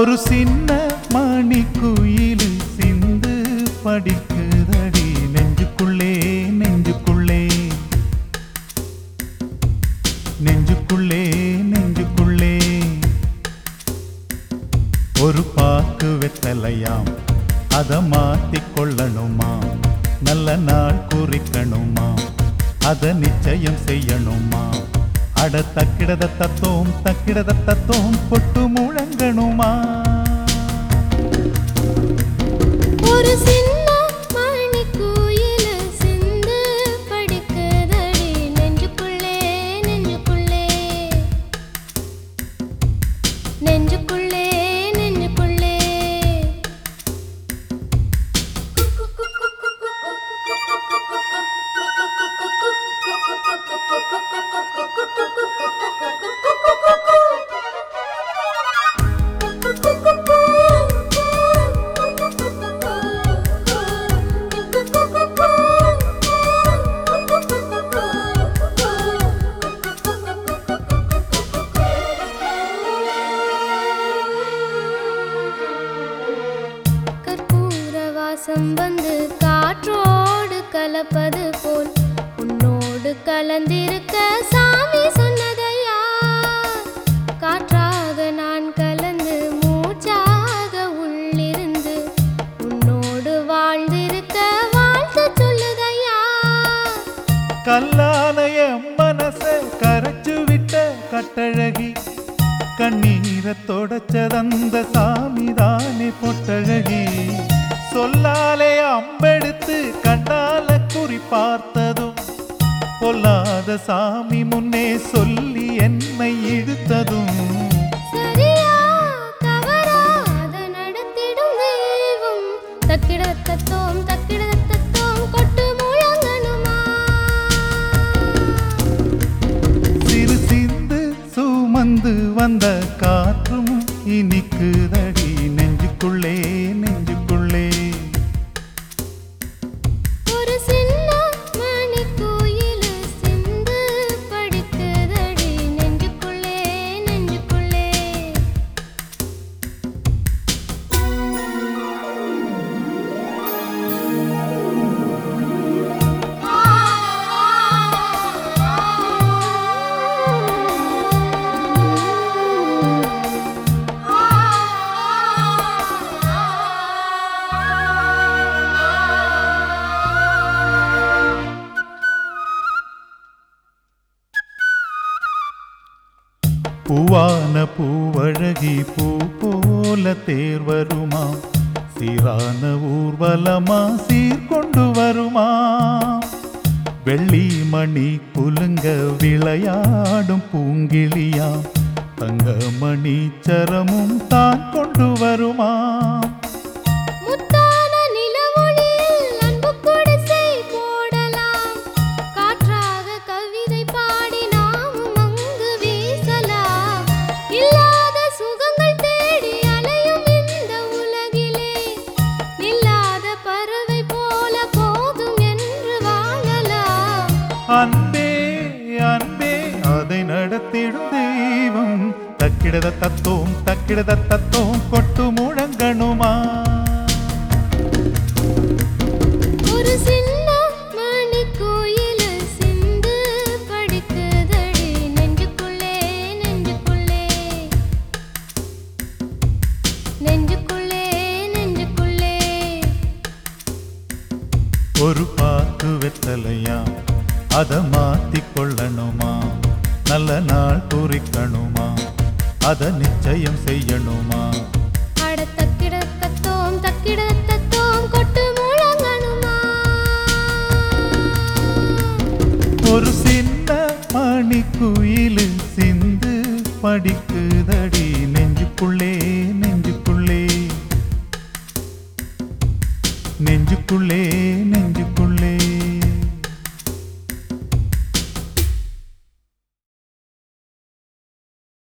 ஒரு சின்ன மணி குயிலு சிந்து படிக்குதடி நெஞ்சுக்குள்ளே நெஞ்சுக்குள்ளே நெஞ்சுக்குள்ளே நெஞ்சுக்குள்ளே ஒரு பாக்கு வெத்தலையாம் அத மாத்திக் கொள்ளணுமா நல்ல நாள் குறிக்கணுமா அத நிச்சயம் செய்யணுமா அட தக்கிடத தத்தோம் தக்கிடத தத்தோம் பொட்டு முழங்கணுமா ஒரு சின்ன மணி குயிலு சிந்து படிக்குதடி நெஞ்சுக்குள்ளே நெஞ்சுக்குள்ளே நெஞ்சுக்குள்ளே நெஞ்சுக்குள்ளே கற்பூர வாசம் வந்து காற்றோடு கலப்பது போல் உன்னோடு கலந்திருக்க சாமி சொன்னதையா காற்றாக நான் கலந்து மூச்சாக உள்ளிருந்து உன்னோடு வாழ்ந்திருக்க வாழ்த்து சொல்லுதையா கல்லாலய மனச கரைச்சு விட்ட கட்டழகி கண்ணீரை தொடச்சதந்த சாமிதானே பொட்டழகி சொல்லாலே அம்பெடுத்து கண்ணால குறி பார்த்ததும் பொல்லாத சாமி முன்னே சொல்லி என்னை இழுத்ததும் சரியா தவறா அதை நடத்திடும் தெய்வம் தக்கிட தத்தோம் தக்கிட தத்தோம் கொட்டு முழங்கணுமா சிறு சிந்து சுமந்து வந்த காற்றும் இனிக்குதடி நெஞ்சுக்குள்ளே நெஞ்சுக்குள்ளே ஒரு சின்ன மணி கோயிலு சிந்து படிக்குதடி நெஞ்சுக்குள்ளே நெஞ்சுக்குள்ளே பூவான பூவழகி பூ போல தேர் வருமா சீரான ஊர்வலமா சீர்கொண்டு வருமா வெள்ளி மணி குலுங்க விளையாடும் பூங்கிளியா தங்கமணி சரமும் தான் கொண்டு வருமா முத்தான நிலவொளியில் அன்பு குடிசை போடலாம் காற்றாக கவிதை பாடி நாமும் அங்கு வீசலாம் இல்லாத சுகங்கள் தேடி அலையும் இந்த உலகிலே நில்லாத பறவை போல போதும் என்று வாழலாம் அன்பே அன்பே அதை நடத்திடும் தெய்வம் தக்கிடத தத்தோம் தக்கிடத தத்தோம் கொட்டு முழங்கணுமா ஒரு சின்ன மணி கோயிலு சிந்து படிக்குதடி நெஞ்சுக்குள்ளே நெஞ்சுக்குள்ளே நெஞ்சுக்குள்ளே நெஞ்சுக்குள்ளே ஒரு பாக்கு வெத்தலையா அத மாத்திக் கொள்ளணுமா நல்ல நாள் குறிக்கணுமா அத நிச்சயம் செய்யணுமா அட தக்கிட தத்தோம் தக்கிட தத்தோம் கொட்டு முழங்கணுமா ஒரு சின்ன மணி குயிலு சிந்து படிக்குதடி நெஞ்சுக்குள்ளே நெஞ்சுக்குள்ளே நெஞ்சுக்குள்ளே நெஞ்சுக்குள்ளே